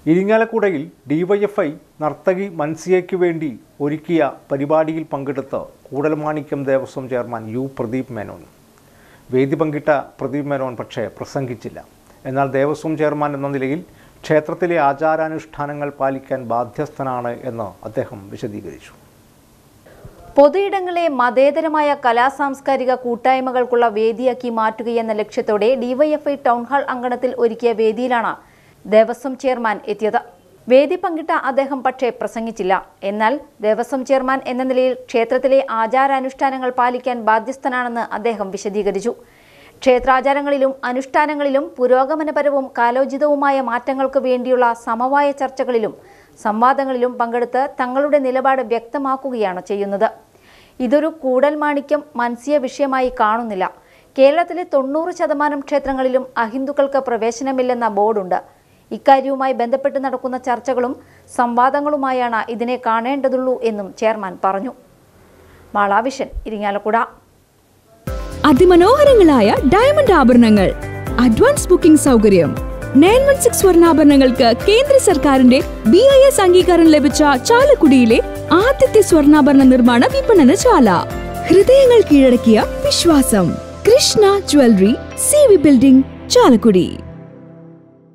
ഇരിങ്ങാലക്കുടയിൽ DYFI നർത്തകി മൻസിയയ്ക്ക് വേണ്ടി ഒരുക്കിയ പരിപാടിയിൽ പങ്കെടുത്ത് കൂടൽമാണിക്യം ദേവസ്വം ചെയർമാൻ യു പ്രദീപ് മേനോൻ വേദി പങ്കിട്ട പ്രദീപ് മേനോൻ പക്ഷേ പ്രസംഗിച്ചില്ല എന്നാൽ ദേവസ്വം ചെയർമാൻ എന്ന നിലയിൽ ക്ഷേത്രത്തിലെ ആചാരാനുഷ്ഠാനങ്ങൾ പാലിക്കാൻ ബാധ്യസ്ഥനാണ് എന്ന് അദ്ദേഹം വിശദീകരിച്ചു പൊതുയിടങ്ങളെ മതേതരമായ കലാസാംസ്കാരിക കൂട്ടായ്മകൾക്കുള്ള വേദിയാക്കി മാറ്റുകയെന്ന ലക്ഷ്യത്തോടെ ഡിവൈഎഫ്ഐ ടൗൺഹാൾ അങ്കണത്തിൽ ഒരുക്കിയ വേദിയിലാണ് ദേവസ്വം ചെയർമാൻ എത്തിയത് വേദി പങ്കിട്ട അദ്ദേഹം പക്ഷേ പ്രസംഗിച്ചില്ല എന്നാൽ ദേവസ്വം ചെയർമാൻ എന്ന നിലയിൽ ക്ഷേത്രത്തിലെ ആചാരാനുഷ്ഠാനങ്ങൾ പാലിക്കാൻ ബാധ്യസ്ഥനാണെന്ന് അദ്ദേഹം വിശദീകരിച്ചു ക്ഷേത്രാചാരങ്ങളിലും അനുഷ്ഠാനങ്ങളിലും പുരോഗമനപരവും കാലോചിതവുമായ മാറ്റങ്ങൾക്ക് വേണ്ടിയുള്ള സമവായ ചർച്ചകളിലും സംവാദങ്ങളിലും പങ്കെടുത്ത് തങ്ങളുടെ നിലപാട് വ്യക്തമാക്കുകയാണ് ചെയ്യുന്നത് ഇതൊരു കൂടൽമാണിക്യം മനസ്സിയ വിഷയമായി കാണുന്നില്ല കേരളത്തിലെ തൊണ്ണൂറ് ശതമാനം ക്ഷേത്രങ്ങളിലും അഹിന്ദുക്കൾക്ക് പ്രവേശനമില്ലെന്ന ബോർഡുണ്ട് ഇക്കാര്യവുമായി ബന്ധപ്പെട്ട് നടക്കുന്ന ചർച്ചകളും സംവാദങ്ങളുമായാണ് ഇതിനെ കാണേണ്ടതുള്ളൂ എന്നും ചെയർമാൻ പറഞ്ഞു മാളാവിഷൻ ഇരിങ്ങാലക്കുട അതിമനോഹരങ്ങളായ ഡയമണ്ട് ആഭരണങ്ങൾ അഡ്വാൻസ് ബുക്കിംഗ് സൗകര്യം നയൻ വൺ സിക്സ് സ്വർണ്ണാഭരണങ്ങൾക്ക് കേന്ദ്ര സർക്കാരിന്റെ ബി ഐ എസ് അംഗീകാരം ലഭിച്ച ചാലക്കുടിയിലെ ആദ്യത്തെ സ്വർണ്ണാഭരണ നിർമ്മാണ വിപണനശാല ഹൃദയങ്ങൾ കീഴടക്കിയ വിശ്വാസം Krishna jewellery C V building Chalakudy